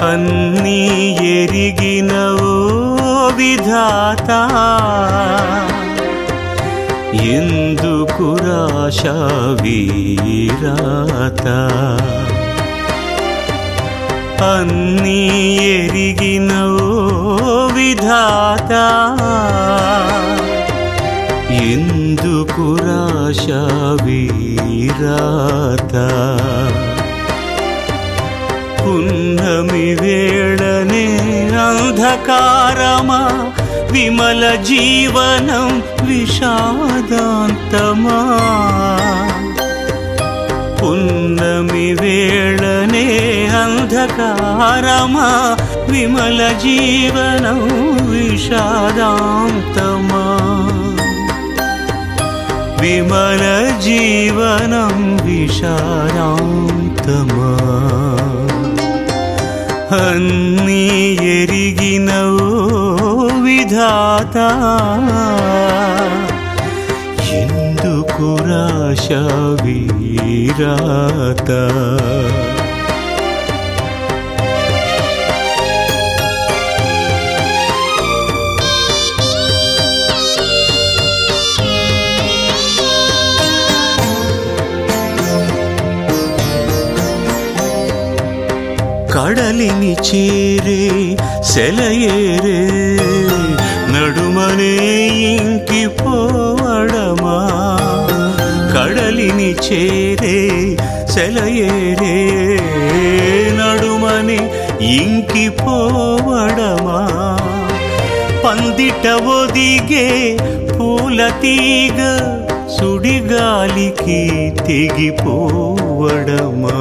అన్నీ ఎరిగినవో విధాత ఎందుకు రాశ వీరాత అన్నీ ఎరిగినవో విధాత ఎందుకు రాశ వీరాత పున్నమి వేళనే అంధకారమా విమల జీవనం విషాదాంతమా పున్నమి వేళనే అంధకారమా విమల జీవనం విషాదాంతమా విమల జీవనం విషాదాంతమా అన్నీ ఎరిగినవో విధాత ఎందుకు రాశ వీరాత కడలిని చేరే సెలయేరే నడుమనే ఇంకి పోవడమా కడలిని చేరే సెలయేరే నడుమని ఇంకి పోవడమా పందిట ఒదిగే పూల తీగ సుడిగాలికి తెగిపోవడమా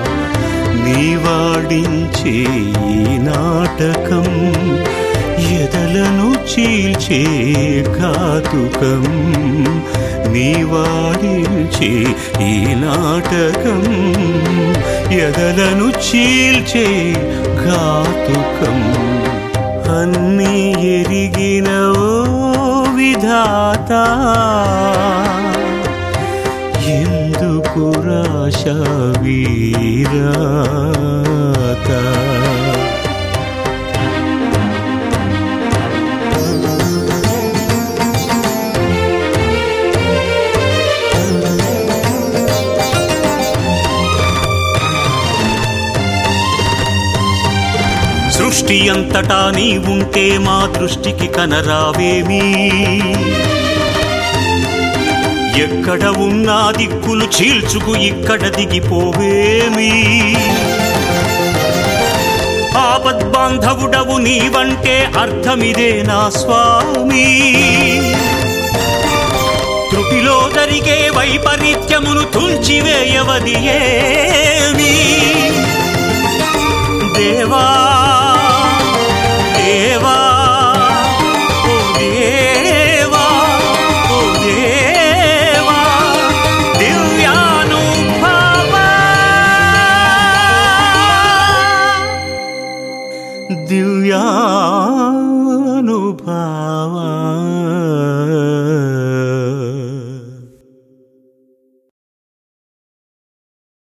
నీవాడించే ఈ నాటకం ఎదలను చీల్చే ఘాతుకం నీవాడించే ఈ నాటకం ఎదలను చీల్చే ఘాతుకం అన్నీ ఎరిగినవో విధాత ఎందుకు రాశ వీరాత సృష్టి అంతటా నీ ఉంటే మా దృష్టికి కనరావేమీ ఎక్కడ ఉన్నా దిక్కులు చీల్చుకు ఇక్కడ దిగిపోవేమి ఆపద్బాంధవుడవు నీవంటే అర్థమిదే నా స్వామి త్రుటిలో జరిగే వైపరీత్యమును తుంచివేయవది ఏమి దేవా దేవా